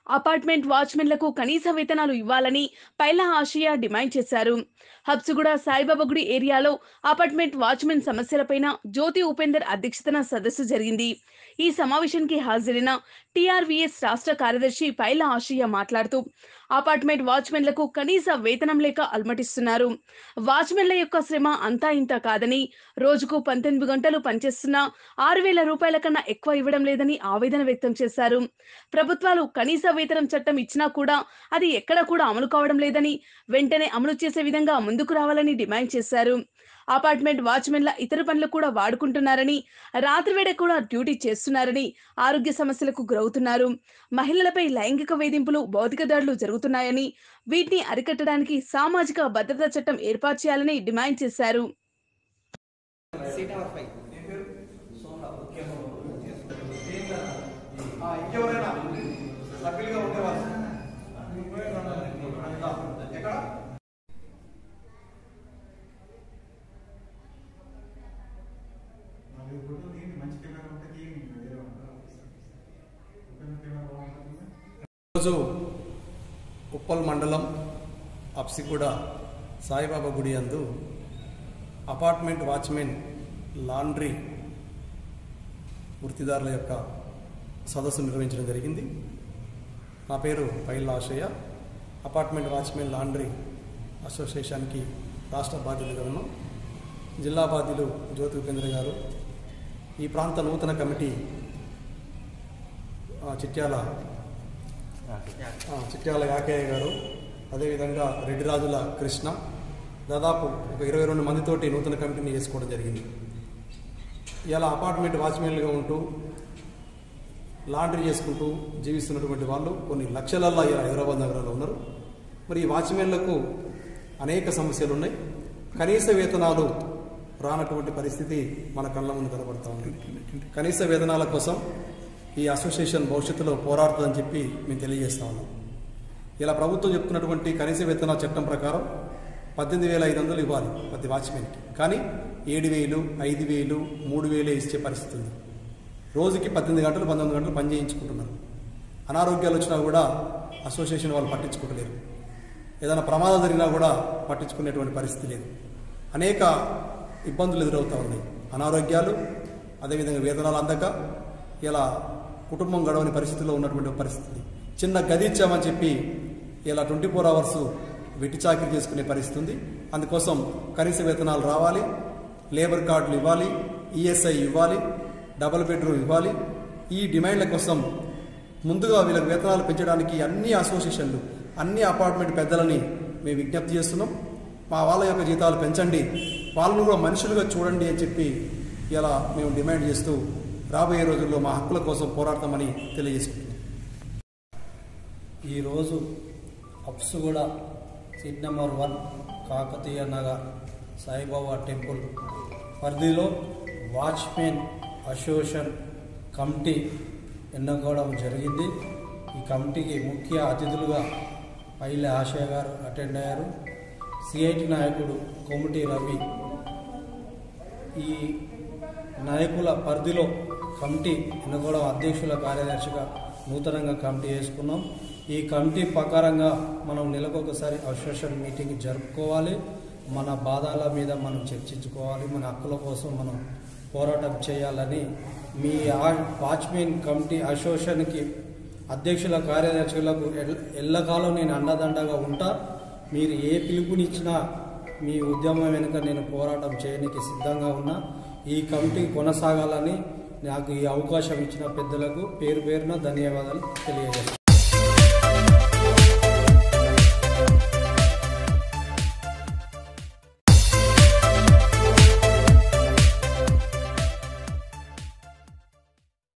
apartment వాచ్మెన్లకు కనీస వేతనాలు ఇవ్వాలని పైలా ఆశయ డిమాండ్ చేశారు హబ్సుగూడ సాయిబాబాగుడి ఏరియాలో అపార్ట్మెంట్ వాచ్మెన్ సమస్యలపైన జ్యోతి ఉపేందర్ అధ్యక్షతన సదస్సు జరిగింది ఈ సమావేశానికి హాజరైన టీఆర్వీఎస్ రాష్ట్ర కార్యదర్శి పైల ఆశయ్య మాట్లాడుతూ అపార్ట్మెంట్ వాచ్మెన్లకు కనీస వేతనం లేక అల్మటిస్తున్నారు వాచ్మెన్ల యొక్క శ్రమ అంతా ఇంత కాదని రోజుకు పంతొమ్మిది గంటలు పనిచేస్తున్న ఆరు వేల రూపాయల కన్నా ఎక్కువ ఇవ్వడం లేదని ఆవేదన వ్యక్తం చేశారు ప్రభుత్వాలు కనీస వేతనం చట్టం ఇచ్చినా కూడా అది ఎక్కడ కూడా అమలు కావడం లేదని వెంటనే అమలు చేసే విధంగా ముందుకు రావాలని డిమాండ్ చేశారు అపార్ట్మెంట్ వాచ్మెన్ల ఇతర పనులు కూడా వాడుకుంటున్నారని రాత్రి వేళ కూడా డ్యూటీ చేస్తున్నారని ఆరోగ్య సమస్యలకు గురవుతున్నారు మహిళలపై లైంగిక వేధింపులు భౌతిక దాడులు జరుగుతున్నాయని వీటిని అరికట్టడానికి సామాజిక భద్రతా చట్టం ఏర్పాటు చేయాలని డిమాండ్ చేశారు సీట్ నెంబర్ ఫైవ్ ఆ, ఇంకెవరైనా సభ్యులుగా ఉండేవాళ్ళు ఎక్కడ నాలుగు ఫోటోలు తీయండి మంచి కెమెరా ఉంటే తీయండి వేరే ఉంటారు ఓపెన్ కెమెరా బాగుంటుంది ఈరోజు ఉప్పల్ మండలం అప్సిగూడ సాయిబాబా గుడి అందు అపార్ట్మెంట్ వాచ్మెన్ లాండ్రీ వృత్తిదారుల యొక్క సదస్సు నిర్వహించడం జరిగింది నా పేరు Paila Ashayya apartment watchmen laundry అసోసియేషన్కి రాష్ట్ర బాధ్యులుగా ఉన్నాం జిల్లా బాధ్యులు జ్యోతి ఉపేంద్ర గారు ఈ ప్రాంత నూతన కమిటీ ఆ, చిట్యాల ఆ, చిట్యాల యాకయ్య గారు అదేవిధంగా రెడ్డి రాజుల కృష్ణ దాదాపు ఒక ఇరవై రెండు మందితోటి నూతన కమిటీని వేసుకోవడం జరిగింది ఇలా అపార్ట్మెంట్ వాచ్మెన్లుగా ఉంటూ లాండ్రీ చేసుకుంటూ జీవిస్తున్నటువంటి వాళ్ళు కొన్ని లక్షలల్లో ఇలా హైదరాబాద్ నగరంలో ఉన్నారు మరి ఈ వాచ్మెన్లకు అనేక సమస్యలు ఉన్నాయి కనీస వేతనాలు రానటువంటి పరిస్థితి మన కళ్ళ ముందు కనబడతా ఉంది కనీస వేతనాల కోసం ఈ అసోసియేషన్ భవిష్యత్తులో పోరాడుతుందని చెప్పి మేము తెలియజేస్తా ఉన్నాం ఇలా ప్రభుత్వం చెప్తున్నటువంటి కనీస వేతన చట్టం ప్రకారం పద్దెనిమిది వేల ఐదు వందలు ఇవ్వాలి ప్రతి వాచ్మెన్కి కానీ ఏడు వేలు ఐదు వేలు మూడు వేలే ఇచ్చే పరిస్థితి ఉంది రోజుకి పద్దెనిమిది గంటలు పంతొమ్మిది గంటలు పని చేయించుకుంటున్నారు అనారోగ్యాలు వచ్చినా కూడా అసోసియేషన్ వాళ్ళు పట్టించుకుంటలేరు ఏదైనా ప్రమాదం జరిగినా కూడా పట్టించుకునేటువంటి పరిస్థితి లేదు అనేక ఇబ్బందులు ఎదురవుతూ ఉన్నాయి అనారోగ్యాలు అదేవిధంగా వేతనాలు అందక ఇలా కుటుంబం గడవని పరిస్థితిలో ఉన్నటువంటి పరిస్థితి చిన్న గది ఇచ్చామని చెప్పి ఇలా ట్వంటీ ఫోర్ అవర్స్ వెట్టి చాకరీ చేసుకునే పరిస్థితి ఉంది అందుకోసం కనీస వేతనాలు రావాలి లేబర్ కార్డులు ఇవ్వాలి ఈఎస్ఐ ఇవ్వాలి డబుల్ బెడ్రూమ్ ఇవ్వాలి ఈ డిమాండ్ల కోసం ముందుగా వీళ్ళకి వేతనాలు పెంచడానికి అన్ని అసోసియేషన్లు అన్ని అపార్ట్మెంట్ పెద్దలని మేము విజ్ఞప్తి చేస్తున్నాం మా వాళ్ళ యొక్క జీతాలు పెంచండి వాళ్ళను కూడా మనుషులుగా చూడండి అని చెప్పి ఇలా మేము డిమాండ్ చేస్తూ రాబోయే రోజుల్లో మా హక్కుల కోసం పోరాడతామని తెలియజేసుకుంటున్నాం ఈరోజు Apsuguda seat number one Kakatiya Nagar Saibaba temple పరిధిలో వాచ్మెన్ అసోసియేషన్ కమిటీ ఎన్నుకోవడం జరిగింది ఈ కమిటీకి ముఖ్య అతిథులుగా పైలే ఆశయ గారు అటెండ్ అయ్యారు సిఐటి నాయకుడు కోమటి రవి ఈ నాయకుల పరిధిలో కమిటీ ఎన్నుకోవడం అధ్యక్షుల కార్యదర్శిగా నూతనంగా కమిటీ వేసుకున్నాం ఈ కమిటీ ప్రకారంగా మనం నెలకొకసారి అసోసియేషన్ మీటింగ్ జరుపుకోవాలి మన బాధల మీద మనం చర్చించుకోవాలి మన హక్కుల కోసం మనం పోరాటం చేయాలని మీ ఆ- వాచ్మెన్ కమిటీ అసోసియేషన్కి అధ్యక్షుల కార్యదర్శులకు ఎల్- ఎల్లకాలం నేను అండదండగా ఉంటా మీరు ఏ పిలుపునిచ్చినా మీ ఉద్యమం వెనుక నేను పోరాటం చేయడానికి సిద్ధంగా ఉన్నా ఈ కమిటీ కొనసాగాలని నాకు ఈ అవకాశం ఇచ్చిన పెద్దలకు పేరు పేరున ధన్యవాదాలు తెలియజేస్తాను